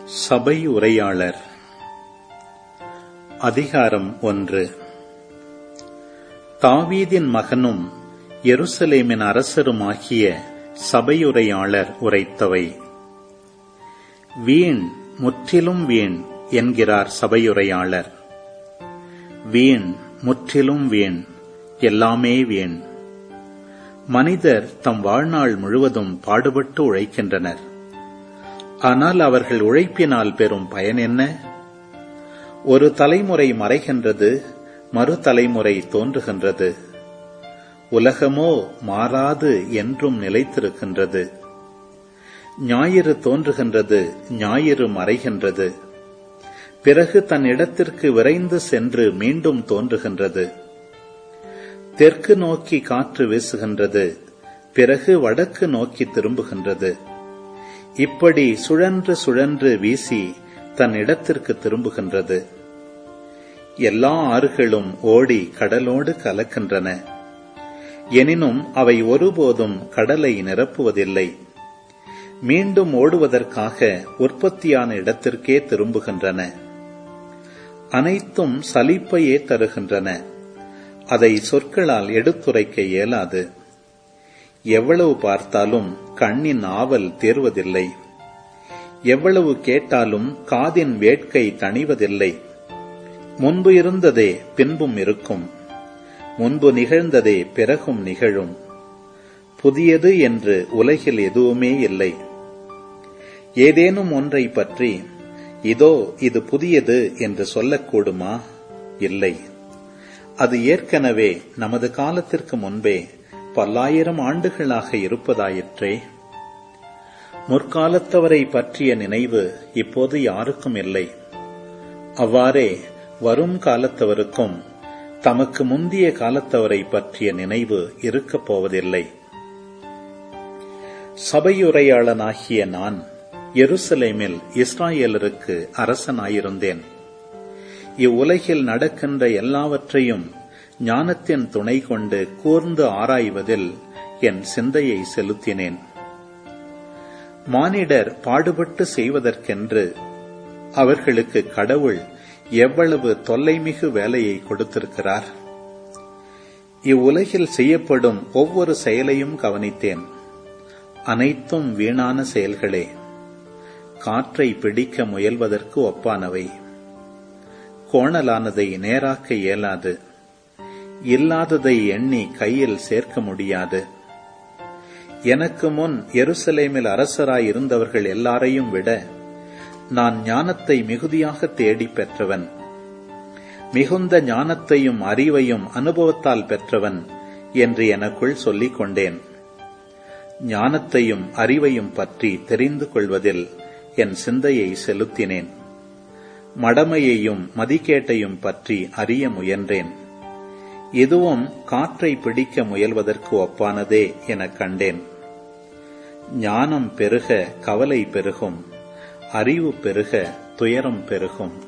சபை உரையாளர் அதிகாரம் ஒன்று தாவீதின் மகனும் எருசலேமின் அரசருமாகிய சபையுரையாளர் உரைத்தவை வீண் முற்றிலும் வீண் என்கிறார் சபையுரையாளர் வீண் முற்றிலும் வீண் எல்லாமே வீண் மனிதர் தம் வாழ்நாள் முழுவதும் பாடுபட்டு உழைக்கின்றனர் ஆனால் அவர்கள் உழைப்பினால் பெறும் பயன் என்ன ஒரு தலைமுறை மறைகின்றது மறு தலைமுறை தோன்றுகின்றது உலகமோ மாறாது என்றும் நிலைத்திருக்கின்றது ஞாயிறு தோன்றுகின்றது ஞாயிறு மறைகின்றது பிறகு தன் இடத்திற்கு விரைந்து சென்று மீண்டும் தோன்றுகின்றது தெற்கு நோக்கி காற்று வீசுகின்றது பிறகு வடக்கு நோக்கி திரும்புகின்றது இப்படி சுழன்று சுழன்று வீசி தன் இடத்திற்கு திரும்புகின்றது எல்லா ஆறுகளும் ஓடி கடலோடு கலக்கின்றன எனினும் அவை ஒருபோதும் கடலை நிரப்புவதில்லை மீண்டும் ஓடுவதற்காக உற்பத்தியான இடத்திற்கே திரும்புகின்றன அனைத்தும் சலிப்பையே தருகின்றன அதை சொற்களால் எடுத்துரைக்க இயலாது எவ்வளவு பார்த்தாலும் கண்ணின் ஆவல் தேர்வதில்லை எவ்வளவு கேட்டாலும் காதின் வேட்கை தணிவதில்லை முன்பு இருந்ததே பின்பும் இருக்கும் முன்பு நிகழ்ந்ததே பிறகும் நிகழும் புதியது என்று உலகில் எதுவுமே இல்லை ஏதேனும் ஒன்றை பற்றி இதோ இது புதியது என்று சொல்லக்கூடுமா இல்லை அது ஏற்கனவே நமது காலத்திற்கு முன்பே பல்லாயிரம் ஆண்டுகளாக இருப்பதாயிற்றே முற்காலத்தவரை பற்றிய நினைவு இப்போது யாருக்கும் இல்லை அவ்வாறே வரும் காலத்தவருக்கும் தமக்கு முந்திய காலத்தவரை பற்றிய நினைவு இருக்கப் போவதில்லை சபையுரையாளனாகிய நான் எருசலேமில் இஸ்ராயேலருக்கு அரசனாயிருந்தேன் இவ்வுலகில் நடக்கின்ற எல்லாவற்றையும் ஞானத்தின் துணை கொண்டு கூர்ந்து ஆராய்வதில் என் சிந்தையை செலுத்தினேன் மானிடர் பாடுபட்டு செய்வதற்கென்று அவர்களுக்கு கடவுள் எவ்வளவு தொல்லைமிகு வேலையை கொடுத்திருக்கிறார் இவ்வுலகில் செய்யப்படும் ஒவ்வொரு செயலையும் கவனித்தேன் அனைத்தும் வீணான செயல்களே காற்றை பிடிக்க முயல்வதற்கு ஒப்பானவை கோணலானதை நேராக்க இயலாது இல்லாததை எண்ணி கையில் சேர்க்க முடியாது எனக்கு முன் எருசலேமில் அரசராய் இருந்தவர்கள் எல்லாரையும் விட நான் ஞானத்தை மிகுதியாக தேடி பெற்றவன் மிகுந்த ஞானத்தையும் அறிவையும் அனுபவத்தால் பெற்றவன் என்று எனக்குள் சொல்லிக் கொண்டேன் ஞானத்தையும் அறிவையும் பற்றி தெரிந்து கொள்வதில் என் சிந்தையை செலுத்தினேன் மடமையையும் மதிக்கேட்டையும் பற்றி அறிய முயன்றேன் இதுவும் காற்றை பிடிக்க முயல்வதற்கு ஒப்பானதே எனக் கண்டேன் ஞானம் பெருக கவலை பெருகும் அறிவு பெருக துயரம் பெருகும்